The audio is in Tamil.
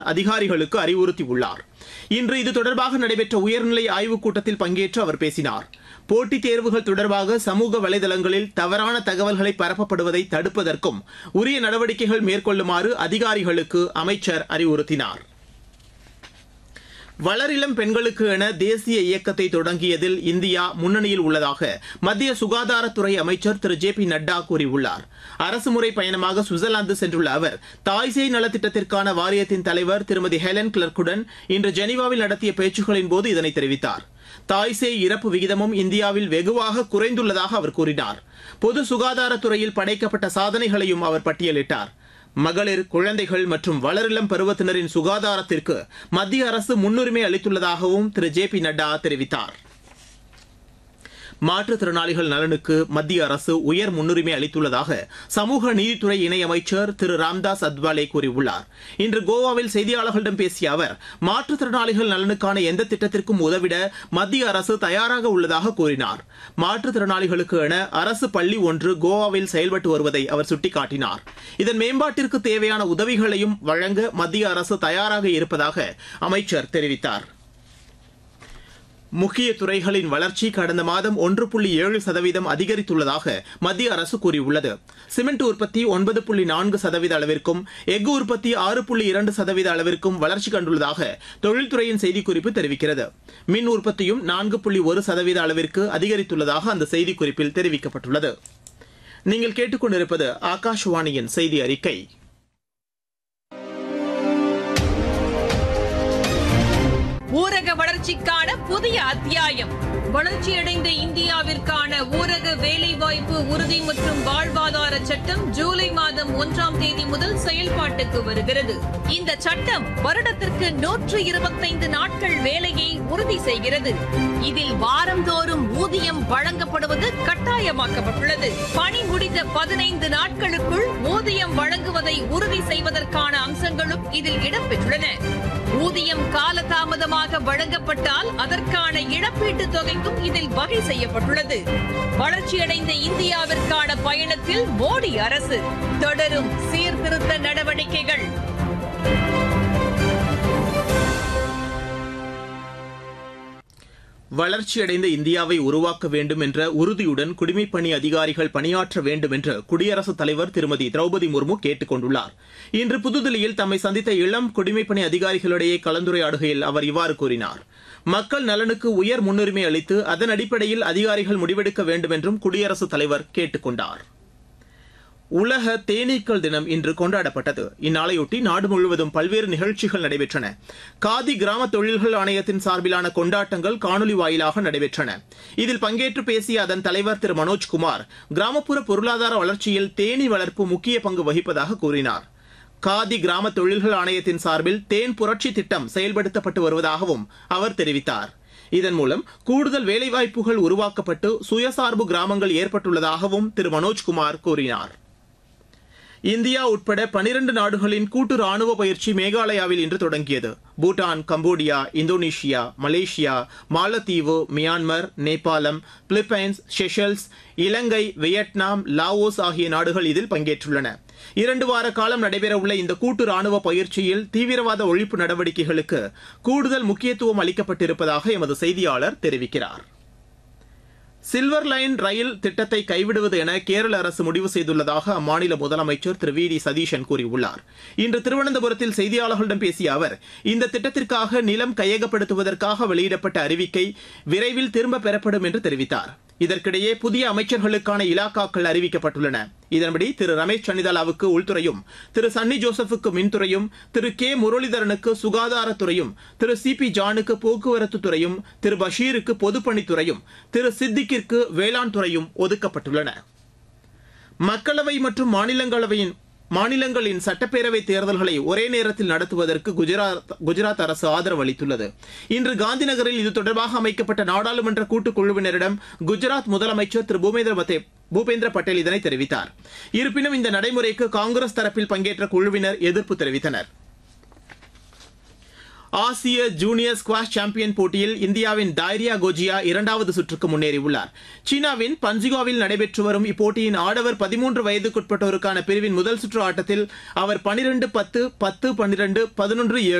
அதிகாரிகளுக்கு அறிவுறுத்தியுள்ளார் இன்று இது தொடர்பாக நடைபெற்ற உயர்நிலை ஆய்வுக் கூட்டத்தில் பங்கேற்று அவர் பேசினார் போட்டித் தேர்வுகள் தொடர்பாக சமூக வலைதளங்களில் தவறான தகவல்களை பரப்பப்படுவதை தடுப்பதற்கும் உரிய நடவடிக்கைகள் மேற்கொள்ளுமாறு அதிகாரிகளுக்கு அமைச்சர் அறிவுறுத்தினார் வளரிளம் பெண்களுக்கு என தேசிய இயக்கத்தை தொடங்கியதில் இந்தியா முன்னணியில் உள்ளதாக மத்திய சுகாதாரத்துறை அமைச்சர் திரு ஜே பி நட்டா கூறியுள்ளார் அரசுமுறை பயணமாக சுவிட்சர்லாந்து சென்றுள்ள அவர் தாய்சேய் நலத்திட்டத்திற்கான வாரியத்தின் தலைவர் திருமதி ஹெலன் கிளர்க்குடன் இன்று ஜெனீவாவில் நடத்திய பேச்சுக்களின் போது இதனை தெரிவித்தார் தாய்சேய் இறப்பு விகிதமும் இந்தியாவில் வெகுவாக குறைந்துள்ளதாக அவர் கூறினார் பொது சுகாதாரத்துறையில் படைக்கப்பட்ட சாதனைகளையும் அவர் பட்டியலிட்டார் மகளிர் குழந்தைகள் மற்றும் வளரிளம் பருவத்தினரின் சுகாதாரத்திற்கு மத்திய அரசு முன்னுரிமை அளித்துள்ளதாகவும் திரு ஜே பி நட்டா தெரிவித்தார் மாற்றுத்திறனாளிகள் நலனுக்கு மத்திய அரசு உயர் முன்னுரிமை அளித்துள்ளதாக சமூக நீதித்துறை இணையமைச்சர் திரு ராம்தாஸ் அத்வாலே கூறியுள்ளார் இன்று கோவாவில் செய்தியாளர்களிடம் பேசிய அவர் மாற்றுத்திறனாளிகள் நலனுக்கான எந்த திட்டத்திற்கும் உதவிட மத்திய அரசு தயாராக உள்ளதாக கூறினார் மாற்றுத்திறனாளிகளுக்கு என அரசு பள்ளி ஒன்று கோவாவில் செயல்பட்டு வருவதை அவர் சுட்டிக்காட்டினார் இதன் மேம்பாட்டிற்கு தேவையான உதவிகளையும் வழங்க மத்திய அரசு தயாராக இருப்பதாக அமைச்சர் தெரிவித்தார் முக்கிய துறைகளின் வளர்ச்சி கடந்த மாதம் ஒன்று புள்ளி ஏழு சதவீதம் அதிகரித்துள்ளதாக மத்திய அரசு கூறியுள்ளது சிமெண்ட் உற்பத்தி ஒன்பது புள்ளி நான்கு சதவீத அளவிற்கும் எஃகு உற்பத்தி ஆறு புள்ளி இரண்டு சதவீத அளவிற்கும் வளர்ச்சி கண்டுள்ளதாக தொழில்துறையின் செய்திக்குறிப்பு தெரிவிக்கிறது மின் உற்பத்தியும் நான்கு புள்ளி ஒரு சதவீத அளவிற்கு அதிகரித்துள்ளதாக அந்த செய்திக்குறிப்பில் தெரிவிக்கப்பட்டுள்ளது நீங்கள் கேட்டுக்கொண்டிருப்பது ஆகாஷவாணியின் செய்தி அறிக்கை ஊரக வளர்ச்சிக்கான புதிய அத்தியாயம் வளர்ச்சியடைந்த இந்தியாவிற்கான ஊரக வேலைவாய்ப்பு உறுதி மற்றும் வாழ்வாதார சட்டம் ஜூலை மாதம் ஒன்றாம் தேதி முதல் செயல்பாட்டுக்கு வருகிறது இந்த சட்டம் வருடத்திற்கு நூற்று இருபத்தைந்து நாட்கள் வேலையை உறுதி செய்கிறது இதில் வாரந்தோறும் ஊதியம் வழங்கப்படுவது கட்டாயமாக்கப்பட்டுள்ளது பணி முடிந்த பதினைந்து நாட்களுக்குள் ஊதியம் வழங்குவதை உறுதி செய்வதற்கான அம்சங்களும் இதில் இடம்பெற்றுள்ளன ஊதியம் காலதாமதமாக வழங்கப்பட்டால் அதற்கான இழப்பீட்டு தொகைக்கும் இதில் வகை செய்யப்பட்டுள்ளது வளர்ச்சியடைந்த இந்தியாவிற்கான பயணத்தில் மோடி அரசு தொடரும் சீர்திருத்த நடவடிக்கைகள் வளர்ச்சியடைந்த இந்தியாவை உருவாக்க வேண்டும் என்ற உறுதியுடன் குடிமைப்பணி அதிகாரிகள் பணியாற்ற வேண்டும் என்று குடியரசுத் தலைவர் திருமதி திரௌபதி முர்மு கேட்டுக் கொண்டுள்ளார் இன்று புதுதில்லியில் தம்மை சந்தித்த இளம் குடிமைப்பணி அதிகாரிகளிடையே கலந்துரையாடுகையில் அவர் இவ்வாறு கூறினார் மக்கள் நலனுக்கு உயர் முன்னுரிமை அளித்து அதன் அடிப்படையில் அதிகாரிகள் முடிவெடுக்க வேண்டும் என்றும் குடியரசுத் தலைவர் கேட்டுக் கொண்டார் உலக தேனீக்கள் தினம் இன்று கொண்டாடப்பட்டது இந்நாளையொட்டி நாடு முழுவதும் பல்வேறு நிகழ்ச்சிகள் நடைபெற்றன காதி கிராம தொழில்கள் ஆணையத்தின் சார்பிலான கொண்டாட்டங்கள் காணொலி வாயிலாக நடைபெற்றன இதில் பங்கேற்று பேசிய அதன் தலைவர் திரு மனோஜ்குமார் கிராமப்புற பொருளாதார வளர்ச்சியில் தேனி வளர்ப்பு முக்கிய பங்கு வகிப்பதாக கூறினார் காதி கிராம தொழில்கள் ஆணையத்தின் சார்பில் தேன் புரட்சி திட்டம் செயல்படுத்தப்பட்டு வருவதாகவும் அவர் தெரிவித்தார் இதன் மூலம் கூடுதல் வேலைவாய்ப்புகள் உருவாக்கப்பட்டு சுயசார்பு கிராமங்கள் ஏற்பட்டுள்ளதாகவும் திரு மனோஜ்குமார் கூறினார் இந்தியா உட்பட பனிரண்டு நாடுகளின் கூட்டு ராணுவ பயிற்சி மேகாலயாவில் இன்று தொடங்கியது பூட்டான் கம்போடியா இந்தோனேஷியா மலேசியா மாலத்தீவு மியான்மர் நேபாளம் Philippines Seychelles Ilangai Vietnam Laos ஆகிய நாடுகள் இதில் பங்கேற்றுள்ளன இரண்டு வார காலம் நடைபெறவுள்ள இந்த கூட்டு ராணுவ பயிற்சியில் தீவிரவாத ஒழிப்பு நடவடிக்கைகளுக்கு கூடுதல் முக்கியத்துவம் அளிக்கப்பட்டிருப்பதாக எமது செய்தியாளர் தெரிவிக்கிறார் சில்வர் லைன் ரயில் திட்டத்தை கைவிடுவது என கேரள அரசு முடிவு செய்துள்ளதாக அம்மாநில முதலமைச்சர் திரு வி டி சதீஷன் கூறியுள்ளார் இன்று திருவனந்தபுரத்தில் செய்தியாளர்களிடம் பேசிய அவர் இந்த திட்டத்திற்காக நிலம் கையகப்படுத்துவதற்காக வெளியிடப்பட்ட அறிவிக்கை விரைவில் திரும்ப பெறப்படும் என்று தெரிவித்தார் இதற்கிடையே புதிய அமைச்சர்களுக்கான இலாக்காக்கள் அறிவிக்கப்பட்டுள்ளன இதன்படி திரு ரமேஷ் சன்னிதாலாவுக்கு உள்துறையும் திரு சன்னி ஜோசப்புக்கு மின்துறையும் திரு கே முரளிதரனுக்கு சுகாதாரத்துறையும் திரு சி பி ஜானுக்கு போக்குவரத்து துறையும் திரு பஷீருக்கு பொதுப்பணித்துறையும் திரு சித்திக்கிற்கு வேளாண் துறையும் ஒதுக்கப்பட்டுள்ளன மக்களவை மற்றும் மாநிலங்களவையின் மாநிலங்களின் சட்டப்பேரவை தேர்தல்களை ஒரே நேரத்தில் நடத்துவதற்கு குஜராத் குஜராத் அரசு ஆதரவு அளித்துள்ளது இன்று காந்திநகரில் இது தொடர்பாக அமைக்கப்பட்ட நாடாளுமன்ற கூட்டுக்குழுவினரிடம் குஜராத் முதலமைச்சர் திரு பூமேந்திர பத்தே பூபேந்திர பட்டேல் இதனை தெரிவித்தார் இருப்பினும் இந்த நடைமுறைக்கு காங்கிரஸ் தரப்பில் பங்கேற்ற குழுவினர் எதிர்ப்பு தெரிவித்தனர் ஆசிய ஜூனியர் ஸ்குவாஷ் சாம்பியன் போட்டியில் இந்தியாவின் டைரியா கோஜியா இரண்டாவது சுற்றுக்கு முன்னேறியுள்ளார் சீனாவின் பஞ்சுகாவில் நடைபெற்று வரும் இப்போட்டியின் ஆடவர் பதிமூன்று வயதுக்குட்பட்டோருக்கான பிரிவின் முதல் சுற்று ஆட்டத்தில் அவர் பனிரெண்டு பத்து பத்து பன்னிரண்டு பதினொன்று ஏழு